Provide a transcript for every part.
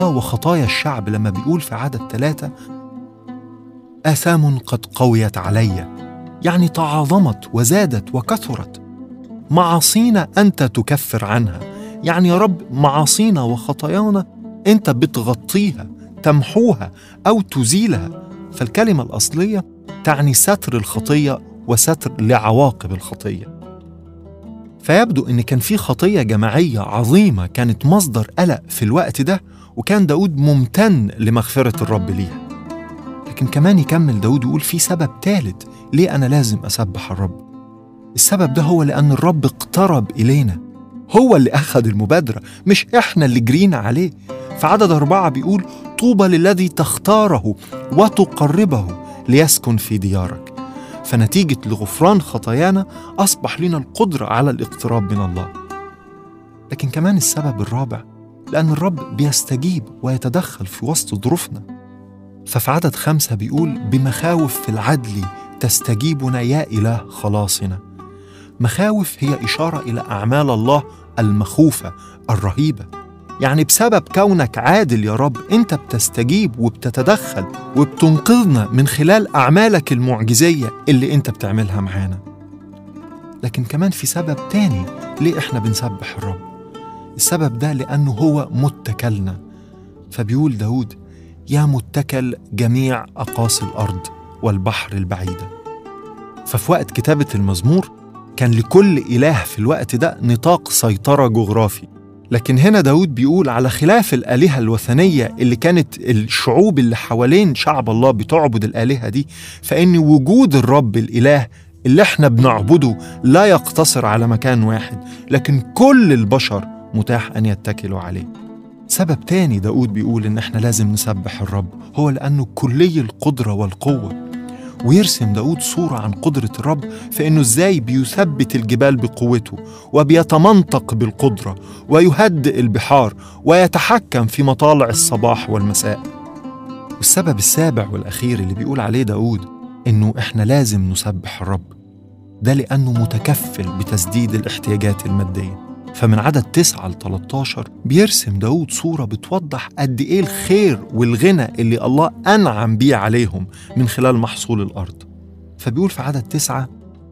وخطايا الشعب لما بيقول في عدد ثلاثة آثام قد قويت علي يعني تعاظمت وزادت وكثرت معاصينا أنت تكفر عنها يعني يا رب معاصينا وخطايانا أنت بتغطيها تمحوها أو تزيلها فالكلمة الأصلية تعني ستر الخطية وستر لعواقب الخطية فيبدو إن كان في خطية جماعية عظيمة كانت مصدر قلق في الوقت ده وكان داود ممتن لمغفرة الرب ليها لكن كمان يكمل داود ويقول في سبب ثالث ليه أنا لازم أسبح الرب السبب ده هو لأن الرب اقترب إلينا هو اللي أخذ المبادرة مش إحنا اللي جرينا عليه في عدد أربعة بيقول طوبى للذي تختاره وتقربه ليسكن في ديارك فنتيجة لغفران خطايانا أصبح لنا القدرة على الاقتراب من الله لكن كمان السبب الرابع لأن الرب بيستجيب ويتدخل في وسط ظروفنا ففي عدد خمسة بيقول بمخاوف في العدل تستجيبنا يا إله خلاصنا مخاوف هي إشارة إلى أعمال الله المخوفة الرهيبة يعني بسبب كونك عادل يا رب أنت بتستجيب وبتتدخل وبتنقذنا من خلال أعمالك المعجزية اللي أنت بتعملها معانا لكن كمان في سبب تاني ليه إحنا بنسبح الرب السبب ده لأنه هو متكلنا فبيقول داود يا متكل جميع أقاصي الأرض والبحر البعيدة ففي وقت كتابة المزمور كان لكل إله في الوقت ده نطاق سيطرة جغرافي لكن هنا داود بيقول على خلاف الآلهة الوثنية اللي كانت الشعوب اللي حوالين شعب الله بتعبد الآلهة دي فإن وجود الرب الإله اللي احنا بنعبده لا يقتصر على مكان واحد لكن كل البشر متاح أن يتكلوا عليه سبب تاني داود بيقول إن احنا لازم نسبح الرب هو لأنه كلي القدرة والقوة ويرسم داود صورة عن قدرة الرب في إنه إزاي بيثبت الجبال بقوته وبيتمنطق بالقدرة ويهدئ البحار ويتحكم في مطالع الصباح والمساء والسبب السابع والأخير اللي بيقول عليه داود إنه إحنا لازم نسبح الرب ده لأنه متكفل بتسديد الاحتياجات المادية فمن عدد 9 ل 13 بيرسم داود صورة بتوضح قد إيه الخير والغنى اللي الله أنعم بيه عليهم من خلال محصول الأرض فبيقول في عدد تسعة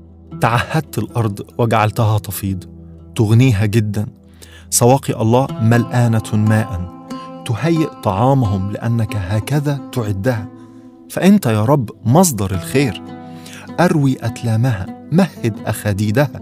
تعهدت الأرض وجعلتها تفيض تغنيها جدا سواقي الله ملآنة ماء تهيئ طعامهم لأنك هكذا تعدها فأنت يا رب مصدر الخير أروي أتلامها مهد أخاديدها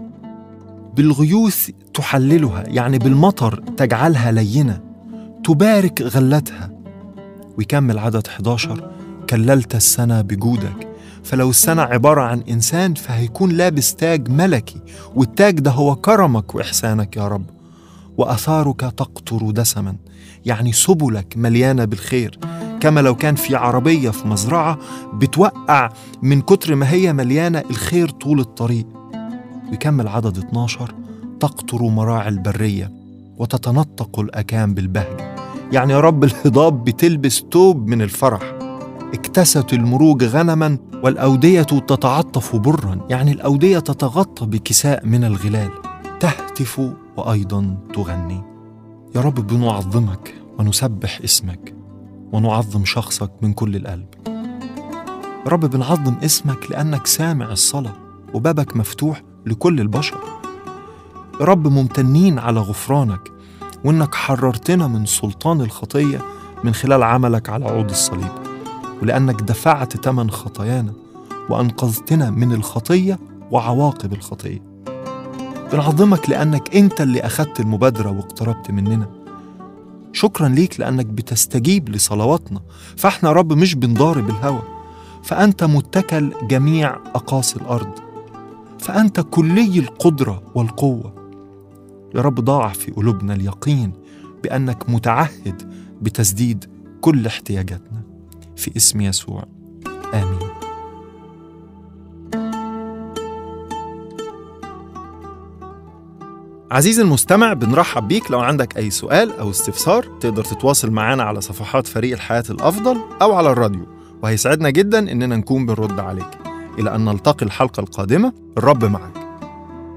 بالغيوث تحللها يعني بالمطر تجعلها لينة تبارك غلتها ويكمل عدد 11 كللت السنة بجودك فلو السنة عبارة عن إنسان فهيكون لابس تاج ملكي والتاج ده هو كرمك وإحسانك يا رب وأثارك تقطر دسما يعني سبلك مليانة بالخير كما لو كان في عربية في مزرعة بتوقع من كتر ما هي مليانة الخير طول الطريق ويكمل عدد 12 تقطر مراعي البرية وتتنطق الأكام بالبهجة يعني يا رب الهضاب بتلبس توب من الفرح اكتست المروج غنما والأودية تتعطف برا يعني الأودية تتغطى بكساء من الغلال تهتف وأيضا تغني يا رب بنعظمك ونسبح اسمك ونعظم شخصك من كل القلب يا رب بنعظم اسمك لأنك سامع الصلاة وبابك مفتوح لكل البشر يا رب ممتنين على غفرانك وإنك حررتنا من سلطان الخطية من خلال عملك على عود الصليب ولأنك دفعت ثمن خطايانا وأنقذتنا من الخطية وعواقب الخطية بنعظمك لأنك أنت اللي أخدت المبادرة واقتربت مننا شكرا ليك لأنك بتستجيب لصلواتنا فإحنا رب مش بنضارب الهوى فأنت متكل جميع أقاصي الأرض فأنت كلي القدرة والقوة يا رب ضاع في قلوبنا اليقين بأنك متعهد بتسديد كل احتياجاتنا في اسم يسوع آمين عزيزي المستمع بنرحب بيك لو عندك أي سؤال أو استفسار تقدر تتواصل معنا على صفحات فريق الحياة الأفضل أو على الراديو وهيسعدنا جدا إننا نكون بنرد عليك إلى أن نلتقي الحلقة القادمة الرب معك